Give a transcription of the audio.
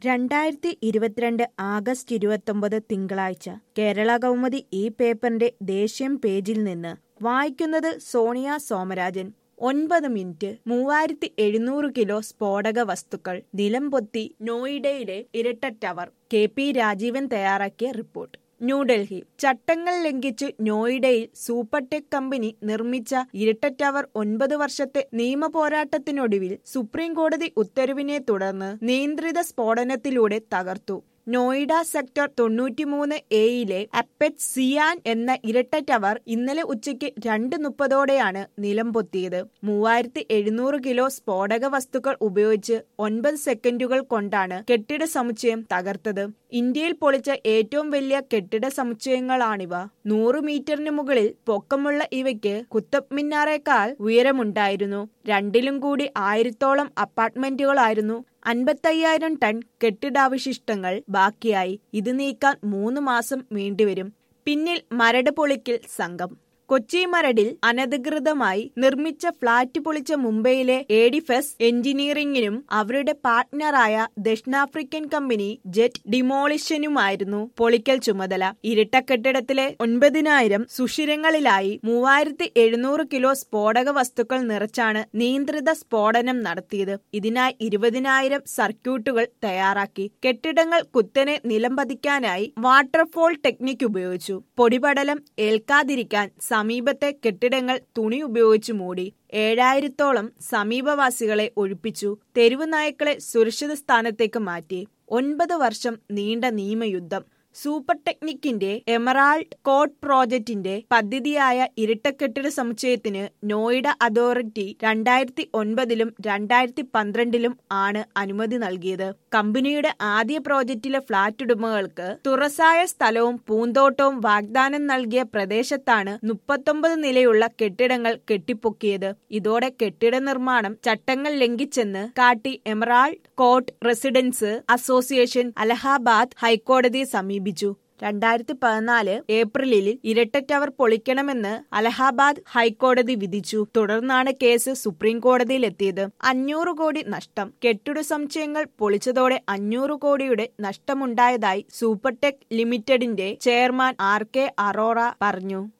രണ്ടായിരത്തി ഇരുപത്തിരണ്ട് ആഗസ്റ്റ് ഇരുപത്തൊമ്പത് തിങ്കളാഴ്ച കേരള കൗമുദി ഈ പേപ്പറിന്റെ ദേശീയം പേജിൽ നിന്ന് വായിക്കുന്നത് സോണിയ സോമരാജൻ ഒൻപത് മിനിറ്റ് മൂവായിരത്തി എഴുന്നൂറ് കിലോ സ്ഫോടക വസ്തുക്കൾ നിലംപൊത്തി നോയിഡയിലെ ഇരട്ട ടവർ കെ പി രാജീവൻ തയ്യാറാക്കിയ റിപ്പോർട്ട് ന്യൂഡൽഹി ചട്ടങ്ങൾ ലംഘിച്ചു നോയിഡയിൽ സൂപ്പർടെക് കമ്പനി നിർമ്മിച്ച ഇരട്ട ടവർ ഒൻപത് വർഷത്തെ നിയമ പോരാട്ടത്തിനൊടുവിൽ സുപ്രീം കോടതി ഉത്തരവിനെ തുടർന്ന് നിയന്ത്രിത സ്ഫോടനത്തിലൂടെ തകർത്തു നോയിഡ സെക്ടർ തൊണ്ണൂറ്റിമൂന്ന് എയിലെ അപ്പെറ്റ് സിയാൻ എന്ന ഇരട്ട ടവർ ഇന്നലെ ഉച്ചയ്ക്ക് രണ്ട് മുപ്പതോടെയാണ് നിലംപൊത്തിയത് മൂവായിരത്തി എഴുന്നൂറ് കിലോ സ്ഫോടക വസ്തുക്കൾ ഉപയോഗിച്ച് ഒൻപത് സെക്കൻഡുകൾ കൊണ്ടാണ് കെട്ടിട സമുച്ചയം തകർത്തത് ഇന്ത്യയിൽ പൊളിച്ച ഏറ്റവും വലിയ കെട്ടിട സമുച്ചയങ്ങളാണിവ നൂറ് മീറ്ററിന് മുകളിൽ പൊക്കമുള്ള ഇവയ്ക്ക് കുത്തബ് മിന്നാറേക്കാൾ ഉയരമുണ്ടായിരുന്നു രണ്ടിലും കൂടി ആയിരത്തോളം അപ്പാർട്ട്മെന്റുകളായിരുന്നു അൻപത്തയ്യായിരം ടൺ കെട്ടിടാവശിഷ്ടങ്ങൾ ബാക്കിയായി ഇത് നീക്കാൻ മൂന്ന് മാസം വേണ്ടിവരും പിന്നിൽ മരട് പൊളിക്കൽ സംഘം കൊച്ചി മരടിൽ അനധികൃതമായി നിർമ്മിച്ച ഫ്ളാറ്റ് പൊളിച്ച മുംബൈയിലെ എഡിഫെസ് എഞ്ചിനീയറിംഗിനും അവരുടെ പാർട്ട്ണറായ ദക്ഷിണാഫ്രിക്കൻ കമ്പനി ജെറ്റ് ഡിമോളിഷനുമായിരുന്നു പൊളിക്കൽ ചുമതല ഇരട്ട കെട്ടിടത്തിലെ ഒൻപതിനായിരം സുഷിരങ്ങളിലായി മൂവായിരത്തി എഴുന്നൂറ് കിലോ സ്ഫോടക വസ്തുക്കൾ നിറച്ചാണ് നിയന്ത്രിത സ്ഫോടനം നടത്തിയത് ഇതിനായി ഇരുപതിനായിരം സർക്യൂട്ടുകൾ തയ്യാറാക്കി കെട്ടിടങ്ങൾ കുത്തനെ നിലംപതിക്കാനായി വാട്ടർഫോൾ ടെക്നിക് ഉപയോഗിച്ചു പൊടിപടലം ഏൽക്കാതിരിക്കാൻ സമീപത്തെ കെട്ടിടങ്ങൾ തുണി ഉപയോഗിച്ച് മൂടി ഏഴായിരത്തോളം സമീപവാസികളെ ഒഴിപ്പിച്ചു തെരുവ് നായ്ക്കളെ സുരക്ഷിത സ്ഥാനത്തേക്ക് മാറ്റി ഒൻപത് വർഷം നീണ്ട നിയമയുദ്ധം സൂപ്പർ ടെക്നിക്കിന്റെ എമറാൾഡ് കോട്ട് പ്രോജക്റ്റിന്റെ പദ്ധതിയായ ഇരട്ടക്കെട്ടിട സമുച്ചയത്തിന് നോയിഡ അതോറിറ്റി രണ്ടായിരത്തി ഒൻപതിലും രണ്ടായിരത്തി പന്ത്രണ്ടിലും ആണ് അനുമതി നൽകിയത് കമ്പനിയുടെ ആദ്യ പ്രോജക്റ്റിലെ ഫ്ളാറ്റ് ഉടമകൾക്ക് തുറസായ സ്ഥലവും പൂന്തോട്ടവും വാഗ്ദാനം നൽകിയ പ്രദേശത്താണ് മുപ്പത്തൊമ്പത് നിലയുള്ള കെട്ടിടങ്ങൾ കെട്ടിപ്പൊക്കിയത് ഇതോടെ കെട്ടിട നിർമ്മാണം ചട്ടങ്ങൾ ലംഘിച്ചെന്ന് കാട്ടി emerald court residence association Allahabad ഹൈക്കോടതിയെ സമീപിച്ചു സമീപിച്ചു രണ്ടായിരത്തി പതിനാല് ഏപ്രിലിൽ ഇരട്ട ടവർ പൊളിക്കണമെന്ന് അലഹാബാദ് ഹൈക്കോടതി വിധിച്ചു തുടർന്നാണ് കേസ് സുപ്രീം കോടതിയിലെത്തിയത് അഞ്ഞൂറ് കോടി നഷ്ടം കെട്ടിട സമുച്ചയങ്ങൾ പൊളിച്ചതോടെ അഞ്ഞൂറ് കോടിയുടെ നഷ്ടമുണ്ടായതായി സൂപ്പർടെക് ലിമിറ്റഡിന്റെ ചെയർമാൻ ആർ കെ അറോറ പറഞ്ഞു